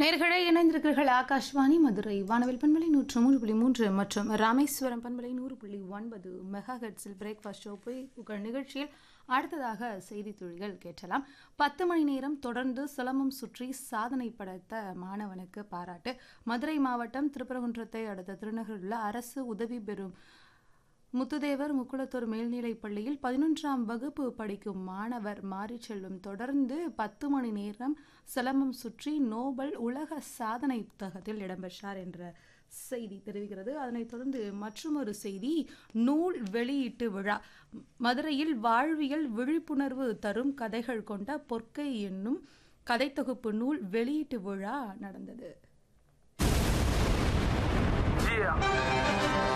நேர்களை இணைந்திருக்கிறீர்கள் ஆகாஷ்வாணி மதுரை வானவில் பண்பலை நூற்று மூன்று புள்ளி மூன்று மற்றும் ராமேஸ்வரம் பண்பலை நூறு புள்ளி ஒன்பது மெகா ஹெட்ஸில் பிரேக்ஃபாஸ்ட் ஷோ போய் உங்கள் நிகழ்ச்சியில் அடுத்ததாக செய்தி துளிகள் கேட்டலாம் பத்து மணி நேரம் தொடர்ந்து சிலம்பம் சுற்றி சாதனை படைத்த மாணவனுக்கு பாராட்டு மதுரை மாவட்டம் திருப்பரங்குன்றத்தை அடுத்த திருநகரில் உள்ள அரசு உதவி பெறும் முத்துதேவர் முக்குளத்தூர் மேல்நிலைப் பள்ளியில் பதினொன்றாம் வகுப்பு படிக்கும் மாணவர் மாறி செல்வம் தொடர்ந்து பத்து மணி நேரம் சிலம்பம் சுற்றி நோபல் உலக சாதனை புத்தகத்தில் இடம்பெற்றார் என்ற செய்தி தெரிவிக்கிறது அதனைத் தொடர்ந்து மற்றொரு செய்தி நூல் வெளியீட்டு விழா மதுரையில் வாழ்வியல் விழிப்புணர்வு தரும் கதைகள் கொண்ட பொற்கை என்னும் கதைத்தொகுப்பு நூல் வெளியீட்டு விழா நடந்தது Yeah.